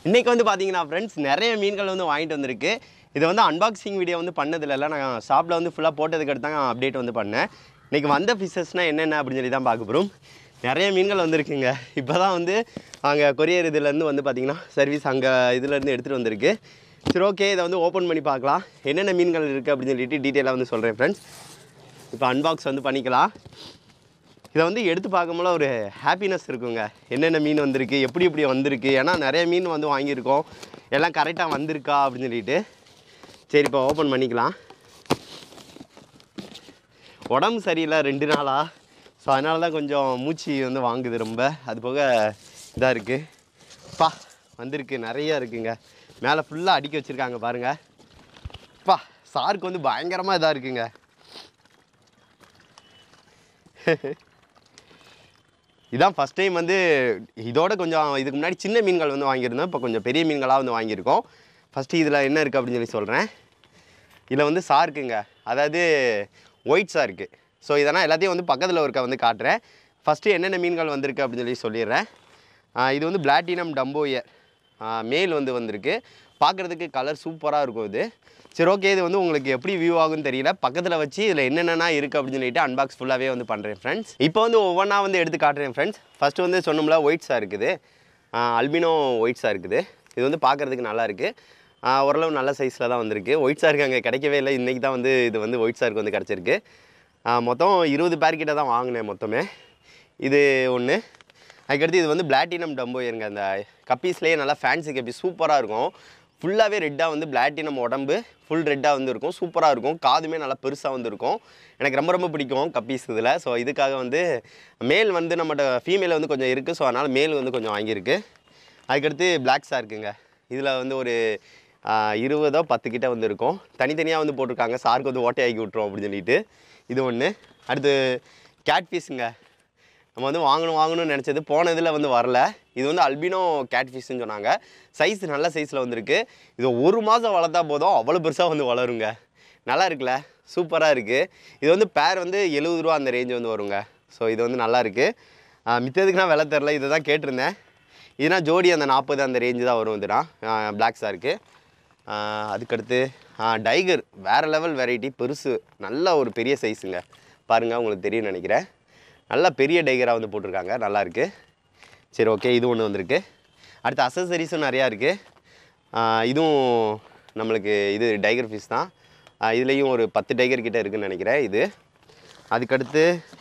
இன்றைக்கி வந்து பார்த்தீங்கன்னா ஃப்ரெண்ட்ஸ் நிறைய மீன்கள் வந்து வாங்கிட்டு வந்திருக்கு இது வந்து அன்பாக்சிங் வீடியோ வந்து பண்ணதில்ல நான் ஷாப்பில் வந்து ஃபுல்லாக போட்டதுக்கு அடுத்து தான் அப்டேட் வந்து பண்ணேன் இன்றைக்கி வந்த ஃபிஷஸ்னால் என்னென்ன அப்படின்னு சொல்லி தான் பார்க்க போகிறோம் நிறைய மீன்கள் வந்திருக்குங்க இப்போ தான் வந்து அங்கே கொரியர் இதுலேருந்து வந்து பார்த்திங்கன்னா சர்வீஸ் அங்கே இதுலேருந்து எடுத்துகிட்டு வந்திருக்கு சரி ஓகே இதை வந்து ஓப்பன் பண்ணி பார்க்கலாம் என்னென்ன மீன்கள் இருக்குது அப்படின்னு சொல்லிட்டு டீட்டெயிலாக வந்து சொல்கிறேன் ஃப்ரெண்ட்ஸ் இப்போ அன்பாக்ஸ் வந்து பண்ணிக்கலாம் இதை வந்து எடுத்து பார்க்கும்போது ஒரு ஹாப்பினஸ் இருக்குங்க என்னென்ன மீன் வந்திருக்கு எப்படி எப்படி வந்திருக்கு ஏன்னா நிறைய மீன் வந்து வாங்கியிருக்கோம் எல்லாம் கரெக்டாக வந்திருக்கா அப்படின்னு சொல்லிட்டு சரி இப்போ ஓப்பன் பண்ணிக்கலாம் உடம்பு சரியில்லை ரெண்டு நாளா ஸோ அதனால தான் கொஞ்சம் மூச்சு வந்து வாங்குது ரொம்ப அது போக இதாக இருக்குது பா வந்திருக்கு நிறைய இருக்குங்க மேலே ஃபுல்லாக அடுக்கி வச்சுருக்காங்க பாருங்கள் பா சாருக்கு வந்து பயங்கரமாக இதாக இருக்குங்க இதான் ஃபஸ்ட் டைம் வந்து இதோட கொஞ்சம் இதுக்கு முன்னாடி சின்ன மீன்கள் வந்து வாங்கியிருந்தோம் இப்போ கொஞ்சம் பெரிய மீன்களாக வந்து வாங்கியிருக்கோம் ஃபஸ்ட்டு இதில் என்ன இருக்குது அப்படின்னு சொல்லி சொல்கிறேன் இதில் வந்து சார்க்குங்க அதாவது ஒயிட் சார்க்கு ஸோ இதெல்லாம் எல்லாத்தையும் வந்து பக்கத்தில் இருக்க வந்து காட்டுறேன் ஃபஸ்ட்டு என்னென்ன மீன்கள் வந்திருக்கு அப்படின்னு சொல்லி சொல்லிடுறேன் ஆஹ் இது வந்து பிளாட்டினம் டம்போயர் மேல் வந்து வந்திருக்கு பார்க்குறதுக்கு கலர் சூப்பராக இருக்கும் இது சரி ஓகே இது வந்து உங்களுக்கு எப்படி வியூ ஆகும்னு தெரியல பக்கத்தில் வச்சு இதில் என்னென்ன இருக்குது அப்படின்னு சொல்லிட்டு அன்பாக்ஸ் ஃபுல்லாகவே வந்து பண்ணுறேன் ஃப்ரெண்ட்ஸ் இப்போ வந்து ஒவ்வொன்றா வந்து எடுத்து காட்டுறேன் ஃப்ரெண்ட்ஸ் ஃபஸ்ட்டு வந்து சொன்னோம்ல ஒயிட்ஸாக இருக்குது அல்பினோ ஒயிட்ஸாக இருக்குது இது வந்து பார்க்குறதுக்கு நல்லா இருக்குது ஆஹ் ஓரளவு நல்ல சைஸில் தான் வந்திருக்கு ஒயிட் சார்க்கு அங்கே கிடைக்கவே இல்லை இன்றைக்கி தான் வந்து இது வந்து ஒயிட் சார்க்கு வந்து கிடச்சிருக்கு ஆஹ் மொத்தம் இருபது பேர்கிட்ட தான் வாங்கினேன் மொத்தமே இது ஒன்று அதுக்கடுத்து இது வந்து பிளாட்டினம் டம்போயருங்க அந்த கப்பீஸ்லேயே நல்லா ஃபேன்சி கப்பி சூப்பராக இருக்கும் ஃபுல்லாகவே ரெட்டாக வந்து பிளாட்டினம் உடம்பு ஃபுல் ரெட்டாக வந்து இருக்கும் சூப்பராக இருக்கும் காதுமே நல்லா பெருசாக வந்து இருக்கும் எனக்கு ரொம்ப ரொம்ப பிடிக்கும் கப்பீஸ் இதில் ஸோ இதுக்காக வந்து மேல் வந்து நம்மகிட்ட ஃபீமேல் வந்து கொஞ்சம் இருக்குது ஸோ அதனால் மேல் வந்து கொஞ்சம் வாங்கியிருக்கு அதுக்கடுத்து பிளாக் சார்க்குங்க இதில் வந்து ஒரு ஆஹ், இருபதோ பத்து கிட்ட வந்து இருக்கும் தனித்தனியாக வந்து போட்டிருக்காங்க சாருக்கு வந்து ஓட்டையாக்கி விட்ருவோம் அப்படின்னு சொல்லிட்டு இது ஒன்று அடுத்து கேட் பீஸுங்க நம்ம வந்து வாங்கணும் வாங்கணும்னு நினச்சது போன இதில் வந்து வரல இது வந்து அல்பினோ கேட் ஃபிஷ்னு சொன்னாங்க சைஸ் நல்ல சைஸில் வந்திருக்கு இது ஒரு மாதம் வளர்த்தா போதும் அவ்வளோ பெருசாக வந்து வளருங்க நல்லா இருக்குல்ல சூப்பராக இருக்குது இது வந்து பேர் வந்து எழுபது ரூபா அந்த ரேஞ்ச் வந்து வருங்க ஸோ இது வந்து நல்லா இருக்குது மித்ததுக்கு நான் விலை தெரில இதை தான் கேட்டிருந்தேன் இதுனா ஜோடி அந்த நாற்பது அந்த ரேஞ்சு தான் வரும் இதுனா பிளாக் சாருக்கு அதுக்கடுத்து டைகர் வேறு லெவல் வெரைட்டி பெருசு நல்ல ஒரு பெரிய சைஸுங்க பாருங்கள் உங்களுக்கு தெரியும்னு நினைக்கிறேன் நல்லா பெரிய டைகராக வந்து போட்டிருக்காங்க நல்லா இருக்கு சரி ஓகே இது ஒன்று வந்திருக்கு அடுத்து அசசரிஸும் நிறையா இருக்குது இதுவும் நம்மளுக்கு இது டைகர் ஃபிஷ் தான் இதுலேயும் ஒரு பத்து டைகர் கிட்ட இருக்குன்னு நினைக்கிறேன் இது அதுக்கடுத்து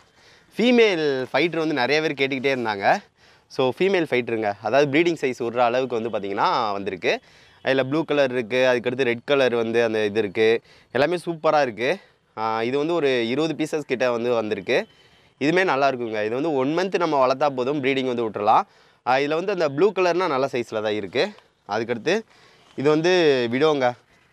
ஃபீமேல் ஃபைட்டர் வந்து நிறைய பேர் கேட்டுக்கிட்டே இருந்தாங்க ஸோ ஃபீமேல் ஃபைட்டருங்க அதாவது ப்ரீடிங் சைஸ் விட்ற அளவுக்கு வந்து பார்த்திங்கன்னா வந்திருக்கு அதில் ப்ளூ கலர் இருக்குது அதுக்கடுத்து ரெட் கலர் வந்து அந்த இது இருக்குது எல்லாமே சூப்பராக இருக்குது இது வந்து ஒரு இருபது பீசஸ் கிட்ட வந்து வந்திருக்கு இதுவுமே நல்லா இருக்குங்க இது வந்து ஒன் மந்த் நம்ம வளர்த்தா போதும் ப்ரீடிங் வந்து விட்டுறலாம் இதில் வந்து அந்த ப்ளூ கலர்னால் நல்ல சைஸில் தான் இருக்குது அதுக்கடுத்து இது வந்து விடோங்க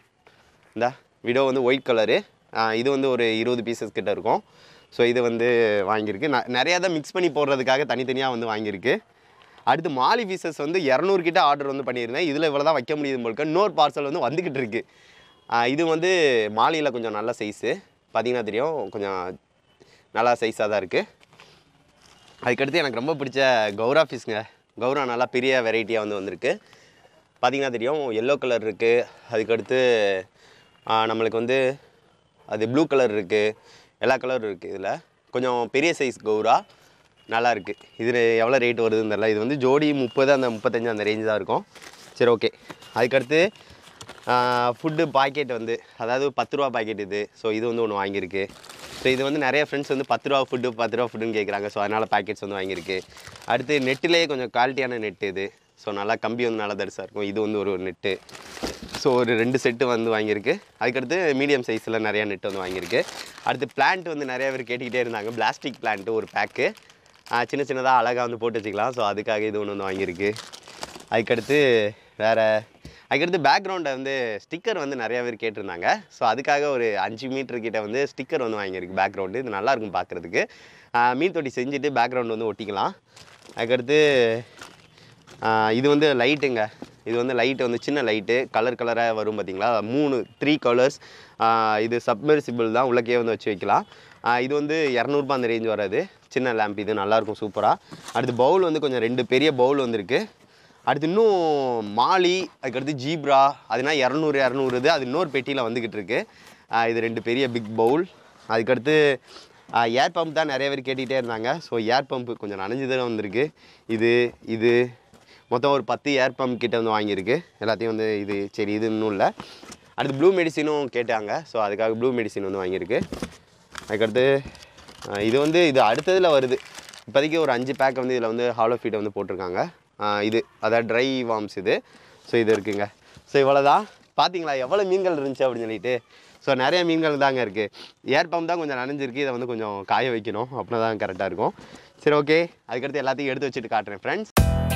இந்த விடோ வந்து ஒயிட் கலரு இது வந்து ஒரு இருபது பீசஸ் கிட்ட இருக்கும் ஸோ இது வந்து வாங்கியிருக்கு ந நிறையா தான் மிக்ஸ் பண்ணி போடுறதுக்காக தனித்தனியாக வந்து வாங்கியிருக்கு அடுத்து மாலி பீசஸ் வந்து இரநூறு கிட்ட ஆர்டர் வந்து பண்ணியிருந்தேன் இதில் இவ்வளோ தான் வைக்க முடியுது போலுக்க இன்னொரு பார்சல் வந்து வந்துக்கிட்டு இருக்கு ஆஹ் இது வந்து மாலியில் கொஞ்சம் நல்ல சைஸு பார்த்தீங்கன்னா தெரியும் கொஞ்சம் நல்லா சைஸாக தான் இருக்குது அதுக்கடுத்து எனக்கு ரொம்ப பிடிச்ச கௌரா ஃபிஷ்ங்க கௌரா நல்லா பெரிய வெரைட்டியாக வந்து வந்திருக்கு பார்த்தீங்கன்னா தெரியும் எல்லோ கலர் இருக்குது அதுக்கடுத்து ஆ, நம்மளுக்கு வந்து அது ப்ளூ கலர் இருக்குது எல்லா கலரும் இருக்குது இதில் கொஞ்சம் பெரிய சைஸ் கௌரா நல்லா இருக்குது இது எவ்வளோ ரேட் வருதுன்னு தெரியல இது வந்து ஜோடி முப்பது அந்த முப்பத்தஞ்சு அந்த ரேஞ்ச் தான் இருக்கும் சரி ஓகே அதுக்கடுத்து ஃபுட்டு பாக்கெட் வந்து அதாவது பத்து ரூபா பாக்கெட் இது ஸோ இது வந்து ஒன்று வாங்கியிருக்கு ஸோ இது வந்து நிறைய ஃப்ரெண்ட்ஸ் வந்து பத்து ரூபா ஃபுட்டு பத்து ரூபா ஃபுட்டுன்னு கேட்குறாங்க ஸோ அதனால் பாக்கெட்ஸ் வந்து வாங்கியிருக்கு அடுத்து நெட்டிலேயே கொஞ்சம் குவாலிட்டியான நெட் இது ஸோ நல்லா கம்பி வந்து நல்லா தரிசாக இருக்கும் இது வந்து ஒரு நெட்டு ஸோ ஒரு ரெண்டு செட்டு வந்து வாங்கியிருக்கு அதுக்கடுத்து மீடியம் சைஸில் நிறையா நெட் வந்து வாங்கியிருக்கு அடுத்து பிளான்ட் வந்து நிறைய பேர் கேட்டுக்கிட்டே இருந்தாங்க பிளாஸ்டிக் பிளான்ட்டு ஒரு பேக்கு சின்ன சின்னதாக அழகாக வந்து போட்டு வச்சுக்கலாம் ஸோ அதுக்காக இது ஒன்று வந்து வாங்கியிருக்கு அதுக்கடுத்து வேறு அதுக்கடுத்து பேக்ரவுண்டை வந்து ஸ்டிக்கர் வந்து நிறைய பேர் கேட்டிருந்தாங்க ஸோ அதுக்காக ஒரு அஞ்சு மீட்டர் கிட்ட வந்து ஸ்டிக்கர் வந்து வாங்கியிருக்கு பேக்ரவுண்டு இது நல்லா இருக்கும் பார்க்குறதுக்கு மீன் தொட்டி செஞ்சுட்டு பேக்ரவுண்ட் வந்து ஒட்டிக்கலாம் அதுக்கடுத்து ஆஹ் இது வந்து லைட்டுங்க இது வந்து லைட்டு வந்து சின்ன லைட்டு கலர் கலராக வரும் பார்த்தீங்களா மூணு த்ரீ கலர்ஸ் இது சப்மெர்சிபிள் தான் உள்ளக்கே வந்து வச்சு வைக்கலாம் ஆஹ் இது வந்து இரநூறுபா அந்த ரேஞ்ச் வராது சின்ன லேம்ப் இது நல்லாயிருக்கும் சூப்பராக அடுத்து பவுல் வந்து கொஞ்சம் ரெண்டு பெரிய பவுல் வந்திருக்கு அடுத்து இன்னும் மாலி அதுக்கடுத்து ஜீப்ரா அதுனா இரநூறு இரநூறு இது அது இன்னொரு பெட்டியில் வந்துக்கிட்டு இருக்கு ஆஹ் இது ரெண்டு பெரிய பிக் பவுல் அதுக்கடுத்து ஏர் பம்ப் தான் நிறைய பேர் கேட்டுக்கிட்டே இருந்தாங்க ஸோ ஏர் பம்ப் கொஞ்சம் நனைஞ்சதில் வந்திருக்கு இது இது மொத்தம் ஒரு பத்து ஏர் பம்ப் கிட்ட வந்து வாங்கியிருக்கு எல்லாத்தையும் வந்து இது சரி இது இன்னும் இல்லை அடுத்து ப்ளூ மெடிசினும் கேட்டாங்க ஸோ அதுக்காக ப்ளூ மெடிசின் வந்து வாங்கியிருக்கு அதுக்கடுத்து ஆஹ் இது வந்து இது அடுத்ததில் வருது இப்போதைக்கு ஒரு அஞ்சு பேக் வந்து இதில் வந்து ஹாலோ ஃபீட்டை வந்து போட்டிருக்காங்க ஆஹ் இது அதாவது ட்ரை வார்ம்ஸ் இது ஸோ இது இருக்குங்க ஸோ இவ்வளோதான் பார்த்தீங்களா எவ்வளோ மீன்கள் இருந்துச்சு அப்படின்னு சொல்லிட்டு ஸோ நிறைய மீன்கள் தாங்க இருக்குது ஏர் பம்ப் தான் கொஞ்சம் நனைஞ்சிருக்கு இதை வந்து கொஞ்சம் காய வைக்கணும் அப்படின்னா தான் கரெக்டாக இருக்கும் சரி ஓகே அதுக்கடுத்து எல்லாத்தையும் எடுத்து வச்சுட்டு காட்டுறேன் ஃப்ரெண்ட்ஸ்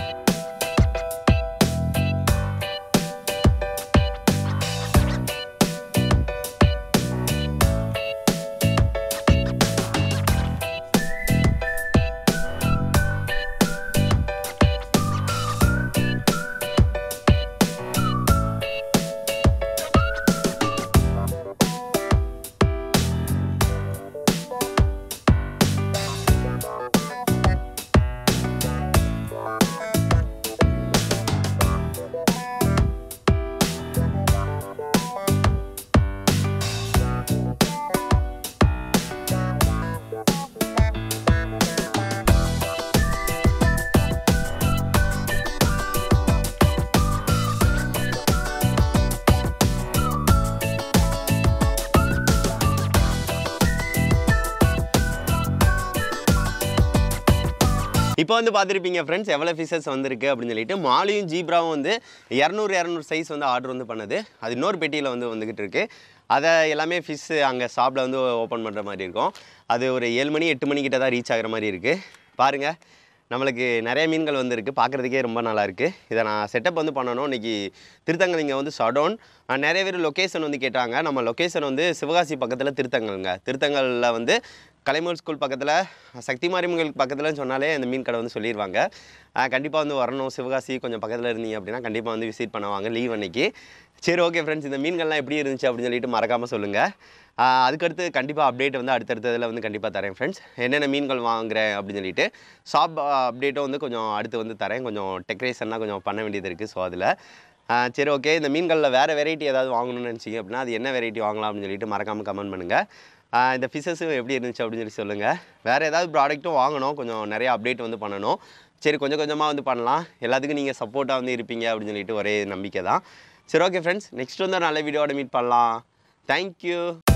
இப்போ வந்து பார்த்துருப்பீங்க ஃப்ரெண்ட்ஸ் எவ்வளோ ஃபிஷஸ் வந்திருக்கு அப்படின்னு சொல்லிட்டு மாலியும் ஜீப்ராவும் வந்து இரநூறு இரநூறு சைஸ் வந்து ஆர்டர் வந்து பண்ணுது அது இன்னொரு பெட்டியில் வந்து வந்துக்கிட்டு இருக்கு அதை எல்லாமே ஃபிஷ் அங்கே ஷாப்பில் வந்து ஓப்பன் பண்ணுற மாதிரி இருக்கும் அது ஒரு ஏழு மணி எட்டு மணிக்கிட்ட தான் ரீச் ஆகிற மாதிரி இருக்குது பாருங்கள் நம்மளுக்கு நிறைய மீன்கள் வந்திருக்கு பார்க்குறதுக்கே ரொம்ப நல்லா இருக்குது இதை நான் செட்டப் வந்து பண்ணணும் இன்றைக்கி திருத்தங்கல் இங்கே வந்து சடோன் நிறைய பேர் லொக்கேஷன் வந்து கேட்டாங்க நம்ம லொக்கேஷன் வந்து சிவகாசி பக்கத்தில் திருத்தங்கல்ங்க திருத்தங்கலில் வந்து கலைமூர் ஸ்கூல் பக்கத்தில் சக்தி மாரியம்மன் பக்கத்தில் சொன்னாலே அந்த மீன் கடை வந்து சொல்லிடுவாங்க கண்டிப்பாக வந்து வரணும் சிவகாசி கொஞ்சம் பக்கத்தில் இருந்தீங்க அப்படின்னா கண்டிப்பாக வந்து விசிட் பண்ணுவாங்க லீவ் அன்னைக்கு சரி ஓகே ஃப்ரெண்ட்ஸ் இந்த மீன்கள்லாம் எப்படி இருந்துச்சு அப்படின்னு சொல்லிட்டு மறக்காமல் சொல்லுங்கள் அதுக்கடுத்து கண்டிப்பாக அப்டேட் வந்து அடுத்தடுத்ததில் வந்து கண்டிப்பாக தரேன் ஃப்ரெண்ட்ஸ் என்னென்ன மீன்கள் வாங்குறேன் அப்படின்னு சொல்லிட்டு ஷாப் அப்டேட்டும் வந்து கொஞ்சம் அடுத்து வந்து தரேன் கொஞ்சம் டெக்கரேஷன்லாம் கொஞ்சம் பண்ண வேண்டியது இருக்குது ஸோ அதில் ஆஹ் சரி ஓகே இந்த மீன்களில் வேறு வெரைட்டி ஏதாவது வாங்கணும்னு நினச்சிங்க அப்படின்னா அது என்ன வெரைட்டி வாங்கலாம் அப்படின்னு சொல்லிட்டு மறக்காமல் கமெண்ட் பண்ணுங்கள் ஆஹ் இந்த ஃபிஷஸும் எப்படி இருந்துச்சு அப்படின்னு சொல்லி சொல்லுங்கள் வேறு ஏதாவது ப்ராடக்ட்டும் வாங்கணும் கொஞ்சம் நிறைய அப்டேட் வந்து பண்ணணும் சரி கொஞ்சம் கொஞ்சமாக வந்து பண்ணலாம் எல்லாத்துக்கும் நீங்கள் சப்போர்ட்டாக வந்து இருப்பீங்க அப்படின்னு சொல்லிட்டு ஒரே நம்பிக்கை தான் சரி ஓகே ஃப்ரெண்ட்ஸ் நெக்ஸ்ட் வந்து ஒரு நல்ல வீடியோட மீட் பண்ணலாம் தேங்க்யூ